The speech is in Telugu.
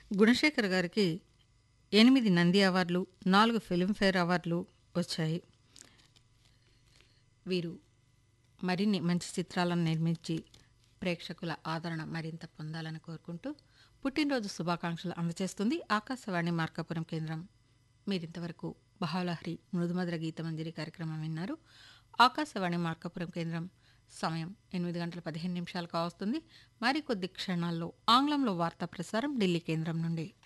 గుణశేఖర్ గారికి ఎనిమిది నంది అవార్డులు నాలుగు ఫిల్మ్ఫేర్ అవార్డులు వచ్చాయి వీరు మరిన్ని మంచి చిత్రాలను నిర్మించి ప్రేక్షకుల ఆదరణ మరింత పొందాలని కోరుకుంటూ పుట్టినరోజు శుభాకాంక్షలు అందజేస్తుంది ఆకాశవాణి మార్కాపురం కేంద్రం మీరింతవరకు బహాలహరి మృదుమధుర గీతమంజరి కార్యక్రమం విన్నారు ఆకాశవాణి మార్కాపురం కేంద్రం సమయం ఎనిమిది గంటల పదిహేను నిమిషాలు కావస్తుంది మరికొద్ది క్షణాల్లో ఆంగ్లంలో వార్తా ప్రసారం ఢిల్లీ కేంద్రం నుండి